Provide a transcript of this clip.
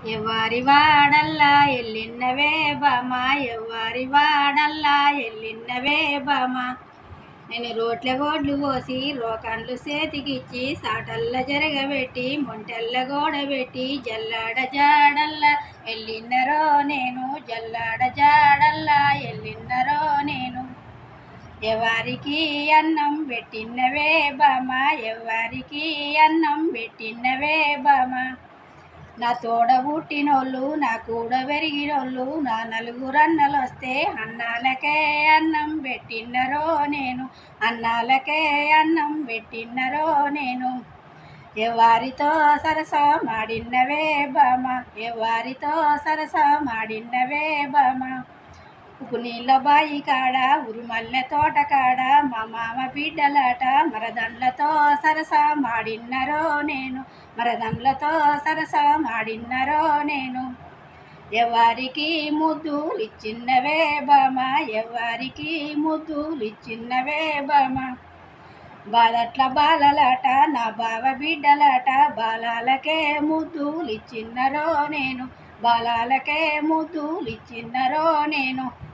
ఎవరి వాడల్లా ఎల్లిన్నవే బామ ఎవరి వాడల్లా ఎల్లిన్నవే బామ నేను రోట్ల గోడ్లు పోసి రోకన్లు చేతికిచ్చి సాటల్ల జరగబెట్టి మొంటెల్ల గోడబెట్టి జల్లాడ జాడల్లా ఎల్లిన్నరో నేను జల్లాడ జాడల్లా ఎల్లిన్నరో నేను ఎవరికి అన్నం పెట్టినవే బామ ఎవరికి అన్నం పెట్టినవే బామ నా తోడ పుట్టినోళ్ళు నా కూడ పెరిగినోళ్ళు నా నలుగురు అన్నలు వస్తే అన్నాలకే అన్నం పెట్టినరో నేను అన్నాలకే అన్నం పెట్టినరో నేను ఎవరితో సరస మాడిన్నవే బామ ఎవరితో సరస మాడిన్నవే బామ ఉప్పు నీళ్ళ బాయి కాడ ఉరుమల్లె తోట కాడ మా మామ బిడ్డలాట మరదండ్లతో సరస మాడిన్నరో నేను మరదండ్లతో సరస మాడిన్నరో నేను ఎవరికి ముద్దులు ఇచ్చిన్నవే బామ ఎవరికి ముద్దులు ఇచ్చిన్నవే బామ బాలట్ల బాలలాట నా బావ బిడ్డలాట బాలాలకే ముద్దులు ఇచ్చిన్నరో నేను బాలాలకే ముద్దులు ఇచ్చిన్నరో నేను